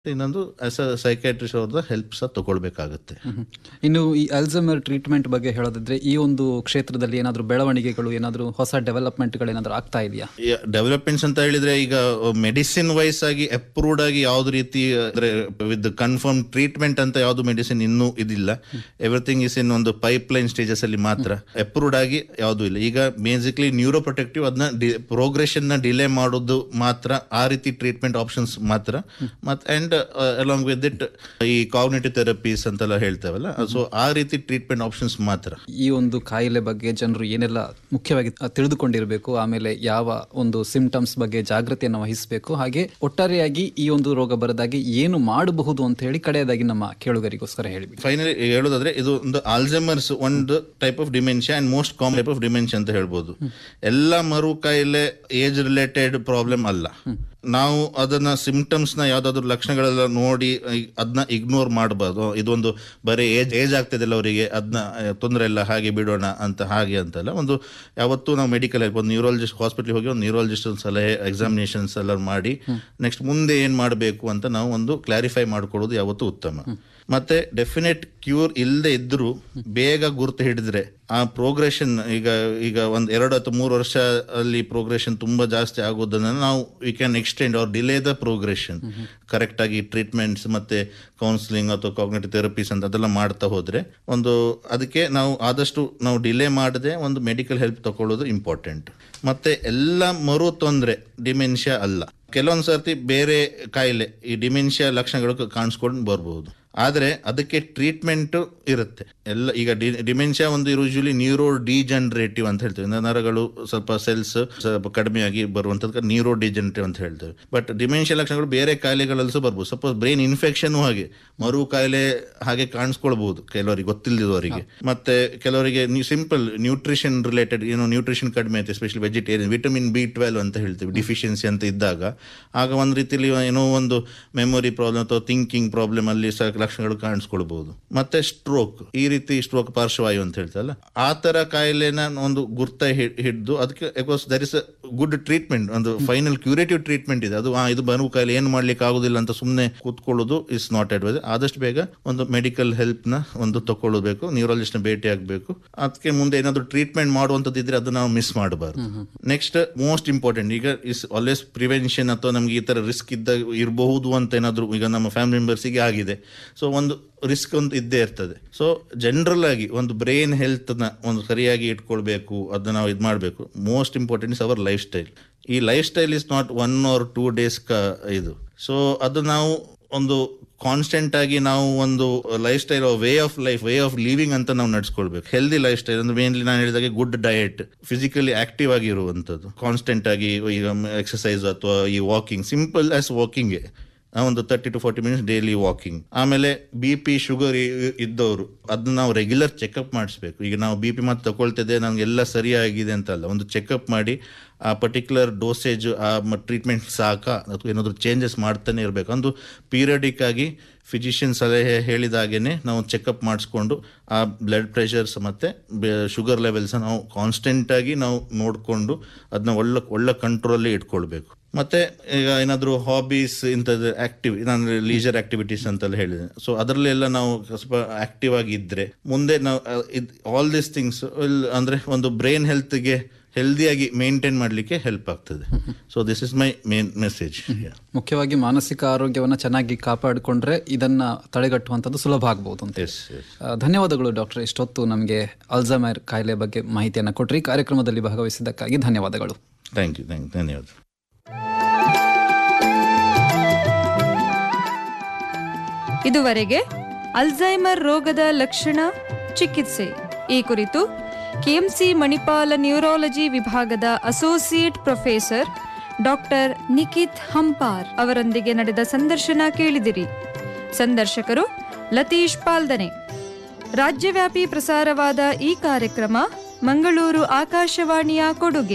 ಇನ್ನೊಂದು as a psychiatrist ಅವ್ರದ್ದು help ಸಹ ತಗೊಳ್ಬೇಕಾಗುತ್ತೆ ಮ್ಮ್. ಇನ್ನು ಈ ಅಲ್ಝಮರ್ ಟ್ರೀಟ್ಮೆಂಟ್ ಬಗ್ಗೆ ಹೇಳೋದಿದ್ರೆ ಈ ಒಂದು ಕ್ಷೇತ್ರದಲ್ಲಿ ಏನಾದರೂ ಬೆಳವಣಿಗೆಗಳು ಏನಾದರೂ ಹೊಸ ಡೆವಲಪ್ಮೆಂಟ್ಗಳು ಏನಾದರೂ ಆಗ್ತಾ ಇದೆಯಾ ಡೆವಲಪ್ಮೆಂಟ್ಸ್ ಅಂತ ಹೇಳಿದ್ರೆ ಈಗ ಮೆಡಿಸಿನ್ ವೈಸ್ ಆಗಿ ಅಪ್ರೂವ್ಡ್ ಆಗಿ ಯಾವ್ದು ರೀತಿ ಅಂದ್ರೆ ವಿತ್ ಕನ್ಫರ್ಮ್ ಟ್ರೀಟ್ಮೆಂಟ್ ಅಂತ ಯಾವ್ದು ಮೆಡಿಸಿನ್ ಇನ್ನೂ ಇದಿಲ್ಲ ಎವ್ರಿಥಿಂಗ್ ಇಸ್ ಇನ್ ಒಂದು ಪೈಪ್ ಲೈನ್ ಸ್ಟೇಜಸ್ ಅಲ್ಲಿ ಮಾತ್ರ ಅಪ್ರೂವ್ಡ್ ಆಗಿ ಯಾವ್ದು ಇಲ್ಲ ಈಗ ಬೇಸಿಕ್ಲಿ ನ್ಯೂರೋ ಪ್ರೊಟೆಕ್ಟಿವ್ ಅದನ್ನ ಪ್ರೋಗ್ರೆಷನ್ ನ ಡಿಲೇ ಮಾಡೋದು ಮಾತ್ರ ಆ ರೀತಿ ಟ್ರೀಟ್ಮೆಂಟ್ ಆಪ್ಷನ್ಸ್ ಮಾತ್ರ ಮತ್ತೆ ಅಂಡ್ ಅಲಾಂಗ್ ವಿತ್ ಇಟ್ ಈ ಕಾಗ್ನೇಟಿವ್ ಥೆರಪೀಸ್ ಅಂತೆಲ್ಲ ಹೇಳ್ತೇವಲ್ಲ ಸೊ ಆ ರೀತಿ ಟ್ರೀಟ್ಮೆಂಟ್ ಆಪ್ಷನ್ಸ್ ಮಾತ್ರ ಈ ಒಂದು ಕಾಯಿಲೆ ಬಗ್ಗೆ ಜನರು ಏನೆಲ್ಲ ಮುಖ್ಯವಾಗಿ ತಿಳಿದುಕೊಂಡಿರಬೇಕು ಆಮೇಲೆ ಯಾವ ಒಂದು ಸಿಂಪ್ಟಮ್ಸ್ ಬಗ್ಗೆ ಜಾಗೃತಿಯನ್ನು ವಹಿಸಬೇಕು ಹಾಗೆ ಒಟ್ಟಾರೆಯಾಗಿ ಈ ಒಂದು ರೋಗ ಬರದಾಗಿ ಏನು ಮಾಡಬಹುದು ಅಂತ ಹೇಳಿ ಕಡೆಯದಾಗಿ ನಮ್ಮ ಕೇಳುಗರಿಗೋಸ್ಕರ ಹೇಳಿಬಿಡಿ ಫೈನಲಿ ಹೇಳೋದಾದ್ರೆ ಇದು ಒಂದು ಆಲ್ಝಮರ್ಸ್ ಒಂದು type of dementia and most common type of dementia ಅಂತ ಹೇಳ್ಬೋದು ಎಲ್ಲ ಮರು ಕಾಯಿಲೆ ಏಜ್ ರಿಲೇಟೆಡ್ ಪ್ರಾಬ್ಲಮ್ ಅಲ್ಲ ನಾವು ಅದನ್ನ ಸಿಂಪ್ಟಮ್ಸ್ ನ ಯಾವ್ದಾದ್ರು ಲಕ್ಷಣಗಳೆಲ್ಲ ನೋಡಿ ಅದನ್ನ ಇಗ್ನೋರ್ ಮಾಡಬಾರ್ದು ಇದೊಂದು ಬರೀ ಏಜ್ ಏಜ್ ಆಗ್ತದಲ್ಲ ಅವರಿಗೆ ಅದನ್ನ ತೊಂದರೆ ಇಲ್ಲ ಹಾಗೆ ಬಿಡೋಣ ಅಂತ ಹಾಗೆ ಅಂತಲ್ಲ ಒಂದು ಯಾವತ್ತೂ ನಾವು ಮೆಡಿಕಲ್ ಒಂದು ನ್ಯೂರಾಲಜಿಸ್ಟ್ ಹಾಸ್ಪಿಟ್ಲಿಗೆ ಹೋಗಿ ಒಂದು ನ್ಯೂರಾಲಜಿಸ್ಟ್ ಸಲಹೆ ಎಕ್ಸಾಮಿನೇಷನ್ಸ್ ಎಲ್ಲ ಮಾಡಿ ನೆಕ್ಸ್ಟ್ ಮುಂದೆ ಏನ್ ಮಾಡಬೇಕು ಅಂತ ನಾವು ಒಂದು ಕ್ಲಾರಿಫೈ ಮಾಡ್ಕೊಳ್ಳೋದು ಯಾವತ್ತೂ ಉತ್ತಮ ಮತ್ತೆ ಡೆಫಿನೆಟ್ ಕ್ಯೂರ್ ಇಲ್ಲದೆ ಇದ್ರೂ ಬೇಗ ಗುರುತು ಹಿಡಿದ್ರೆ ಆ ಪ್ರೋಗ್ರೆಷನ್ ಈಗ ಈಗ ಒಂದ್ ಎರಡು ಅಥವಾ ಮೂರು ವರ್ಷ ಅಲ್ಲಿ ಪ್ರೋಗ್ರೆಷನ್ ತುಂಬಾ ಜಾಸ್ತಿ ಆಗೋದನ್ನ ನಾವು we can extend or delay the progression correct ಆಗಿ ಟ್ರೀಟ್ಮೆಂಟ್ಸ್ ಮತ್ತೆ ಕೌನ್ಸಿಲಿಂಗ್ ಅಥವಾ ಕಾಗ್ನೇಟಿವ್ ಥೆರಪೀಸ್ ಅಂತ ಅದೆಲ್ಲ ಮಾಡ್ತಾ ಹೋದ್ರೆ ಒಂದು ಅದಕ್ಕೆ ನಾವು ಆದಷ್ಟು ನಾವು ಡಿಲೇ ಮಾಡದೆ ಒಂದು ಮೆಡಿಕಲ್ ಹೆಲ್ಪ್ ತಗೊಳ್ಳೋದು ಇಂಪಾರ್ಟೆಂಟ್ ಮತ್ತೆ ಎಲ್ಲ ಮರು ತೊಂದರೆ ಡಿಮೆನ್ಷಿಯಾ ಅಲ್ಲ ಕೆಲವೊಂದು ಸರ್ತಿ ಬೇರೆ ಕಾಯಿಲೆ ಈ ಡಿಮೆನ್ಷಿಯಾ ಲಕ್ಷಣಗಳು ಕಾಣಿಸ್ಕೊಂಡು ಬರ್ಬೋದು ಆದರೆ ಅದಕ್ಕೆ ಟ್ರೀಟ್ಮೆಂಟ್ ಇರುತ್ತೆ ಎಲ್ಲ ಈಗ ಡಿಮೆನ್ಷಿಯಾ ಒಂದು ಯೂಶುವಲಿ ನ್ಯೂರೋ ಡಿಜನರೇಟಿವ್ ಅಂತ ಹೇಳ್ತೇವೆ ಅಂದ್ರೆ ನರಗಳು ಸ್ವಲ್ಪ ಸೆಲ್ಸ್ ಸ್ವಲ್ಪ ಕಡಿಮೆಯಾಗಿ ಬರುವಂಥದ್ದು ನ್ಯೂರೋ ಡಿಜನರೇಟಿವ್ ಅಂತ ಹೇಳ್ತೇವೆ ಬಟ್ ಡಿಮೆನ್ಷಿಯಾ ಲಕ್ಷಣಗಳು ಬೇರೆ ಕಾಯಿಲೆಗಳಲ್ಲೂ ಸಹ ಬರ್ಬೋದು ಸಪೋಸ್ ಬ್ರೈನ್ ಇನ್ಫೆಕ್ಷನ್ ಹಾಗೆ ಮರು ಕಾಯಿಲೆ ಹಾಗೆ ಕಾಣಿಸ್ಕೊಳ್ಬಹುದು ಕೆಲವರಿಗೆ ಗೊತ್ತಿಲ್ಲದವರಿಗೆ ಮತ್ತೆ ಕೆಲವರಿಗೆ ಸಿಂಪಲ್ ನ್ಯೂಟ್ರಿಷನ್ ರಿಲೇಟೆಡ್ ಏನು ನ್ಯೂಟ್ರಿಷನ್ ಕಡಿಮೆ ಐತೆ especially vegetarian vitamin B twelve ಅಂತ ಹೇಳ್ತೀವಿ ಡಿಫಿಷಿಯನ್ಸಿ ಅಂತ ಇದ್ದಾಗ ಆಗ ಒಂದು ರೀತಿಯಲ್ಲಿ ಏನೋ ಒಂದು ಮೆಮೊರಿ ಪ್ರಾಬ್ಲಮ್ ಅಥವಾ ಥಿಂಕಿಂಗ್ ಪ್ರಾಬ್ಲಮ್ ಅಲ್ಲಿ ಸಹ ಲಕ್ಷಣಗಳು ಕಾಣಿಸ್ಕೊಳ್ಬಹುದು ಮತ್ತೆ ಸ್ಟ್ರೋಕ್ ಈ ರೀತಿ ಸ್ಟ್ರೋಕ್ ಪಾರ್ಶ್ವವಾಯು ಅಂತ ಹೇಳ್ತಲ್ಲ ಆ ತರ ಕಾಯಿಲೆನ ಒಂದು ಗುರ್ತ ಹಿಡಿದು ಅದಕ್ಕೆ because there is a good treatment ಒಂದು ಫೈನಲ್ ಕ್ಯೂರೇಟಿವ್ ಟ್ರೀಟ್ಮೆಂಟ್ ಇದೆ ಅದು ಆ, ಇದು ಬರುವ ಕಾಯಿಲೆ ಏನು ಮಾಡ್ಲಿಕ್ಕೆ ಆಗುದಿಲ್ಲ ಅಂತ ಸುಮ್ಮನೆ ಕೂತ್ಕೊಳ್ಳೋದು ಇಸ್ ನಾಟ್ ಅಡ್ವೈಸ್ ಆದಷ್ಟು ಬೇಗ ಒಂದು ಮೆಡಿಕಲ್ ಹೆಲ್ಪ್ ನ ಒಂದು ತಗೊಳ್ಳಬೇಕು ನ್ಯೂರಾಲಜಿಸ್ಟ್ ನ ಭೇಟಿ ಆಗಬೇಕು ಅದಕ್ಕೆ ಮುಂದೆ ಏನಾದ್ರು ಟ್ರೀಟ್ಮೆಂಟ್ ಮಾಡುವಂತದ್ದು ಇದ್ರೆ ಅದನ್ನ ನಾವು ಮಿಸ್ ಮಾಡಬಾರ್ದು ನೆಕ್ಸ್ಟ್ ಮೋಸ್ಟ್ ಇಂಪಾರ್ಟೆಂಟ್ ಈಗ ಇಸ್ ಆಲ್ವೇಸ್ ಪ್ರಿವೆನ್ಷನ್ ಅಥವಾ ನಮ್ಗೆ ಈ ತರ ರಿಸ್ಕ್ ಇದ್ದ ಇರಬಹುದು ಅಂತ ಏನಾದ್ರು ಈಗ ನಮ್ಮ ಫ್ಯಾಮಿಲಿ ಮೆಂಬರ್ಸಿಗೆ ಆಗಿದೆ ಸೊ ಒಂದು ರಿಸ್ಕ್ ಒಂದು ಇದ್ದೇ ಇರ್ತದೆ ಸೊ ಜನರಲ್ ಆಗಿ ಒಂದು ಬ್ರೈನ್ ಹೆಲ್ತ್ ನ ಒಂದು ಸರಿಯಾಗಿ ಇಟ್ಕೊಳ್ಬೇಕು ಅದನ್ನ ನಾವು ಇದು ಮಾಡಬೇಕು most important is our lifestyle ಈ lifestyle is not one or two days ಕ ಇದು ಸೊ ಅದು ನಾವು ಒಂದು ಕಾನ್ಸ್ಟೆಂಟ್ ಆಗಿ ನಾವು ಒಂದು lifestyle way of life way of living ಅಂತ ನಾವು ನಡ್ಸ್ಕೊಳ್ಬೇಕು ಹೆಲ್ದಿ ಲೈಫ್ ಸ್ಟೈಲ್ ಅಂದ್ರೆ ಮೇನ್ಲಿ ನಾನು ಹೇಳಿದಾಗೆ ಗುಡ್ ಡಯಟ್ ಫಿಸಿಕಲಿ ಆಕ್ಟಿವ್ ಆಗಿರುವಂಥದ್ದು ಕಾನ್ಸ್ಟೆಂಟ್ ಆಗಿ ಈಗ ಎಕ್ಸಸೈಸ್ ಅಥವಾ ಈ ವಾಕಿಂಗ್ ಸಿಂಪಲ್ ಆಸ್ ವಾಕಿಂಗ್ ಒಂದು thirty to forty minutes daily walking ಆಮೇಲೆ ಬಿ ಪಿ ಶುಗರ್ ಇದ್ದವರು ಅದನ್ನ ನಾವು ರೆಗ್ಯುಲರ್ ಚೆಕಪ್ ಮಾಡಿಸ್ಬೇಕು ಈಗ ನಾವು ಬಿ ಪಿ ಮತ್ತೆ ತಗೊಳ್ತಿದ್ದೆ ನಮ್ಗೆ ಎಲ್ಲ ಸರಿಯಾಗಿದೆ ಅಂತ ಅಲ್ಲ ಒಂದು ಚೆಕಪ್ ಮಾಡಿ ಆ ಪರ್ಟಿಕ್ಯುಲರ್ ಡೋಸೇಜ್ ಆ ಟ್ರೀಟ್ಮೆಂಟ್ ಸಾಕ ಅಥವಾ ಏನಾದರೂ ಚೇಂಜಸ್ ಮಾಡ್ತಾನೆ ಇರಬೇಕು ಒಂದು ಪೀರಿಯಡಿಕ್ ಆಗಿ ಫಿಸಿಷಿಯನ್ ಸಲಹೆ ಹೇಳಿದಾಗೇನೆ ನಾವು ಚೆಕಪ್ ಮಾಡಿಸ್ಕೊಂಡು ಆ ಬ್ಲಡ್ ಪ್ರೆಷರ್ಸ್ ಮತ್ತು ಶುಗರ್ ಲೆವೆಲ್ಸ್ ನಾವು ಕಾನ್ಸ್ಟೆಂಟ್ ಆಗಿ ನಾವು ನೋಡಿಕೊಂಡು ಅದನ್ನ ಒಳ್ಳೆ ಒಳ್ಳೆ ಕಂಟ್ರೋಲಲ್ಲಿ ಇಟ್ಕೊಳ್ಬೇಕು ಮತ್ತೆ ಈಗ ಏನಾದರೂ ಹಾಬೀಸ್ ಇಂಥದ್ದು ಆಕ್ಟಿವ್ ನಾನು ಲೀಜರ್ ಆಕ್ಟಿವಿಟೀಸ್ ಅಂತೆಲ್ಲ ಹೇಳಿದೆ ಸೊ ಅದರಲ್ಲೆಲ್ಲ ನಾವು ಸ್ವಲ್ಪ ಆಕ್ಟಿವ್ ಆಗಿ ಇದ್ರೆ ಮುಂದೆ ನಾವು ಆಲ್ ದಿಸ್ ಥಿಂಗ್ಸ್ ಅಂದ್ರೆ ಒಂದು ಬ್ರೈನ್ ಹೆಲ್ತ್ಗೆ ಹೆಲ್ದಿಯಾಗಿ ಮೇಂಟೈನ್ ಮಾಡಲಿಕ್ಕೆ ಹೆಲ್ಪ್ ಆಗ್ತದೆ so this is my main message ಮುಖ್ಯವಾಗಿ ಮಾನಸಿಕ ಆರೋಗ್ಯವನ್ನು ಚೆನ್ನಾಗಿ ಕಾಪಾಡಿಕೊಂಡ್ರೆ ಇದನ್ನ ತಡೆಗಟ್ಟುವಂಥದ್ದು ಸುಲಭ ಆಗ್ಬೋದು ಅಂತ ಎಸ್ ಎಸ್ ಆ, ಧನ್ಯವಾದಗಳು ಡಾಕ್ಟರ್ ಇಷ್ಟೊತ್ತು ನಮಗೆ ಅಲ್ಝಮೈರ್ ಕಾಯಿಲೆ ಬಗ್ಗೆ ಮಾಹಿತಿಯನ್ನು ಕೊಟ್ರಿ ಕಾರ್ಯಕ್ರಮದಲ್ಲಿ ಭಾಗವಹಿಸಿದ್ದಕ್ಕಾಗಿ ಧನ್ಯವಾದಗಳು ಥ್ಯಾಂಕ್ ಯು ಥ್ಯಾಂಕ್ ಯು ಧನ್ಯವಾದ ಇದುವರೆಗೆ ಅಲ್ಝೈಮರ್ ರೋಗದ ಲಕ್ಷಣ ಚಿಕಿತ್ಸೆ ಈ ಕುರಿತು ಕೆಎಂಸಿ ಮಣಿಪಾಲ ನ್ಯೂರಾಲಜಿ ವಿಭಾಗದ associate professor doctor Nikhith Hampar ಅವರೊಂದಿಗೆ ನಡೆದ ಸಂದರ್ಶನ ಕೇಳಿದಿರಿ ಸಂದರ್ಶಕರು ಲತೀಶ್ ಪಾಲ್ದನೆ ರಾಜ್ಯವ್ಯಾಪಿ ಪ್ರಸಾರವಾದ ಈ ಕಾರ್ಯಕ್ರಮ ಮಂಗಳೂರು ಆಕಾಶವಾಣಿಯ ಕೊಡುಗೆ